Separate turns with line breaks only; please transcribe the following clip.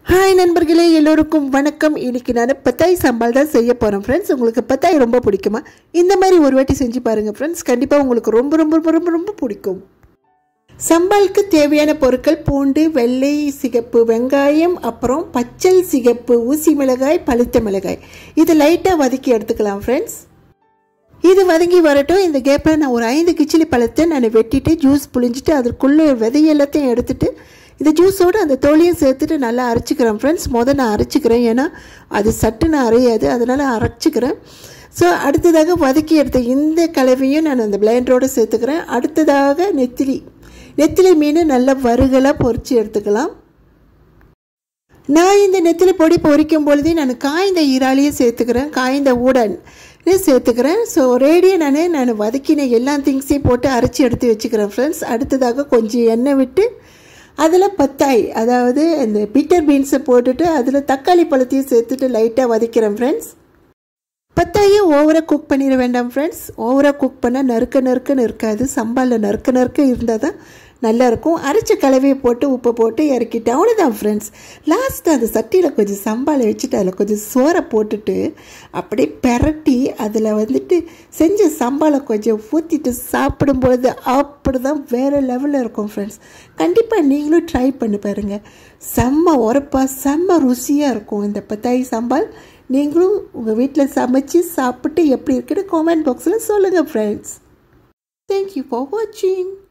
hi நண்பர்களே எல்லோருக்கும் வணக்கம் இன்னைக்கு நான் பத்தாய் சாம்பால் தான் செய்ய போகிறேன் ஃப்ரெண்ட்ஸ் உங்களுக்கு பத்தாய் ரொம்ப பிடிக்குமா இந்த மாதிரி ஒரு வாட்டி செஞ்சு பாருங்கள் ஃப்ரெண்ட்ஸ் கண்டிப்பாக உங்களுக்கு ரொம்ப ரொம்ப ரொம்ப ரொம்ப ரொம்ப பிடிக்கும் சம்பாலுக்கு தேவையான பொருட்கள் பூண்டு வெள்ளை சிகப்பு வெங்காயம் அப்புறம் பச்சை சிகப்பு ஊசி மிளகாய் பழுத்த மிளகாய் இது லைட்டாக வதக்கி எடுத்துக்கலாம் ஃப்ரெண்ட்ஸ் இது வதங்கி வரட்டும் இந்த கேப்பில் நான் ஒரு ஐந்து கிச்சிலி பழத்தை நான் வெட்டிட்டு ஜூஸ் புழிஞ்சிட்டு அதற்குள்ளே விதை எல்லாத்தையும் எடுத்துட்டு இந்த ஜூஸோடு அந்த தோலையும் சேர்த்துட்டு நல்லா அரைச்சிக்கிறேன் ஃப்ரெண்ட்ஸ் மொதல் நான் அரைச்சிக்கிறேன் ஏன்னா அது சட்டுன்னு அரையாது அதனால் அரைச்சிக்கிறேன் ஸோ அடுத்ததாக வதக்கி எடுத்த இந்த கலவையும் நான் அந்த பிளேண்டரோடு சேர்த்துக்கிறேன் அடுத்ததாக நெத்திலி நெத்திலி மீன் நல்லா வறுகலாக பொரித்து எடுத்துக்கலாம் நான் இந்த நெத்திலி பொடி பொரிக்கும் பொழுதே நான் காய்ந்த இறாலையும் சேர்த்துக்கிறேன் காய்ந்த உடன் சேர்த்துக்கிறேன் ஸோ ரேடியை நான் நான் வதக்கின எல்லா திங்ஸையும் போட்டு அரைச்சி எடுத்து வச்சுக்கிறேன் ஃப்ரெண்ட்ஸ் அடுத்ததாக கொஞ்சம் எண்ணெய் விட்டு அதில் பத்தாய் அதாவது இந்த பீட்டர் பீன்ஸை போட்டுட்டு அதில் தக்காளி பழத்தையும் சேர்த்துட்டு லைட்டாக வதக்கிறேன் ஃப்ரெண்ட்ஸ் பத்தாயும் ஓவராக குக் பண்ணிட வேண்டாம் ஃப்ரெண்ட்ஸ் ஓவராக குக் பண்ணால் நறுக்க நறுக்குன்னு இருக்காது சம்பாலில் நறுக்க நறுக்க இருந்தால் தான் நல்லா இருக்கும் அரைச்ச கலவையை போட்டு உப்பை போட்டு இறக்கிட்டு அவ்வளோதான் ஃப்ரெண்ட்ஸ் லாஸ்ட்டு அந்த சட்டியில் கொஞ்சம் சம்பாலை வச்சுட்டு அதில் கொஞ்சம் சோறை போட்டுட்டு அப்படியே பெரட்டி அதில் வந்துட்டு செஞ்ச சம்பாலை கொஞ்சம் ஊற்றிட்டு சாப்பிடும் பொழுது அப்படி தான் வேறு லெவலில் இருக்கும் ஃப்ரெண்ட்ஸ் கண்டிப்பாக நீங்களும் ட்ரை பண்ணி பாருங்கள் செம்ம உரப்பாக செம்ம ருசியாக இருக்கும் இந்த பத்தாய் சம்பால் நீங்களும் உங்கள் வீட்டில் சமைச்சு சாப்பிட்டு எப்படி இருக்குன்னு காமெண்ட் பாக்ஸில் சொல்லுங்கள் ஃப்ரெண்ட்ஸ் தேங்க்யூ ஃபார் வாட்சிங்